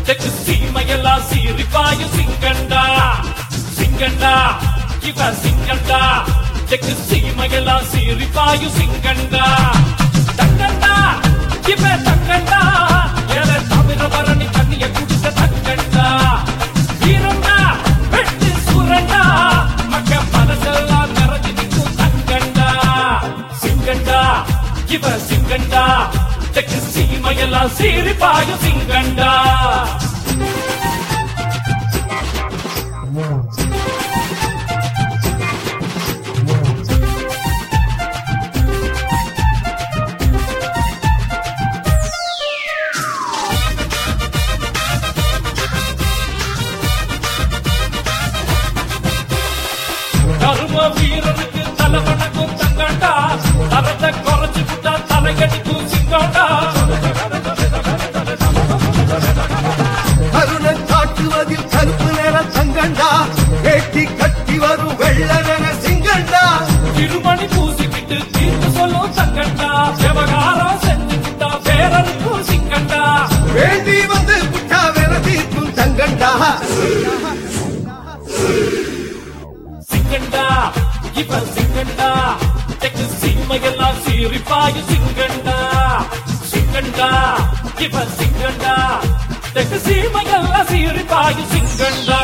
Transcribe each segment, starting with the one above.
தெற்கு சீமையெல்லாம் சீரிப்பாயு சிங்கண்டா சிங்கண்டா இவ சிங்கண்டா தெற்கு சீமையெல்லாம் சீரிப்பாயு சிங்கண்டா தங்கண்டா இவ தங்கண்டா ஏழ தவிர பரணி தண்ணிய குடிச்ச தங்கண்டா வீரண்டா வெட்டு சுரண்டா மக்க மனசெல்லாம் நிறைஞ்சு நிற்கும் தங்கண்டா சிங்கண்டா இவ சிங்கண்டா தெற்கு சீமையெல்லாம் சீரிப்பாயு சிங்கண்டா கரும வீரனுக்கு தலை வணக்கும் தங்கண்டா தரத்தை குறைச்சு விட்டா தலையடிக்கும் சிங்கண்டா கருணன் காட்டுவதில் கருப்பு நிற தங்கண்டா வேட்டி கட்டி வரும் வெள்ள நிற சிங்கண்டா திருமணி பூசிக்கிட்டு தீர்ப்பு சொல்லும் தங்கண்டா விவகாரம் செஞ்சுக்கிட்டா வேறனுக்கும் சிங்கண்டா வேண்டி வந்து புட்டா வெற தீர்க்கும் தங்கண்டா சிங்கண்டா இப்ப சிங்கண்டா தெற்கு சீமையெல்லாம் சீரிப்பாயு சிங்கண்டா சிங்கண்டா இப்ப சிங்கண்டா தெற்கு சீமையெல்லாம் சீரிப்பாயு சிங்கண்டா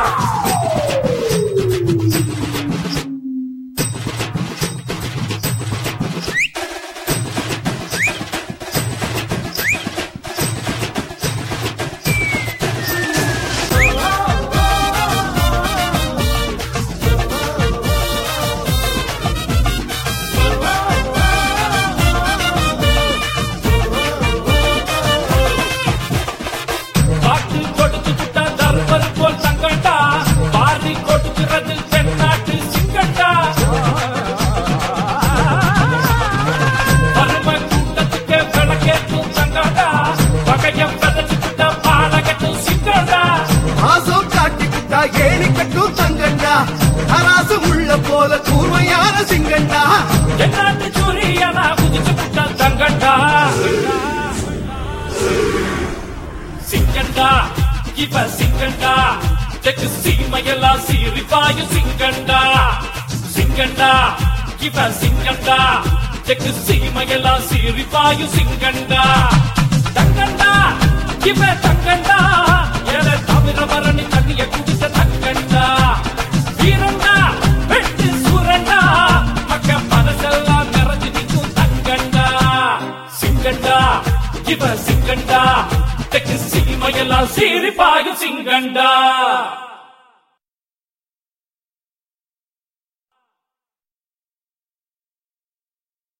பாட்டு கொடுத்து விட்டா தர்மர் போல் தங்கண்டா பாரி கொடுக்கிறது தென்னாட்டு சிங்கண்டா பரும கூட்டத்துக்கு விளக்கேற்றும் தங்கண்டா பகையம் விதைச்சு விட்டா பாடகட்டும் சிங்கண்டா ஆசம் காட்டி புட்டா ஏணி கட்டும் தங்கண்டா அராசம் உள்ள போல கூர்மையான சிங்கண்டா என்னாட்டு சூரியனா குதிச்சு விட்டா தங்கண்டா சிங்கண்டா இப்ப சிங்கண்டா தெற்கு சீமையெல்லாம் சீரிப்பாயு சிங்கண்டா சிங்கண்டா இப்ப சிங்கண்டா தெற்கு சீமையெல்லாம் சீரிப்பாயு சிங்கண்டா தங்கண்டா இப்ப தங்கண்டா ஏழை தவிர பரணி தண்ணிய குடிச்ச தங்கண்டா வீரண்டா வெட்டு சுரண்டா மக்க மனசெல்லாம் நிறைஞ்சு நிற்கும் தங்கண்டா சிங்கண்டா இவ சிங்கண்டா தெற்கு சீமையெல்லாம் சீரிப்பாயும் சிங்கண்டா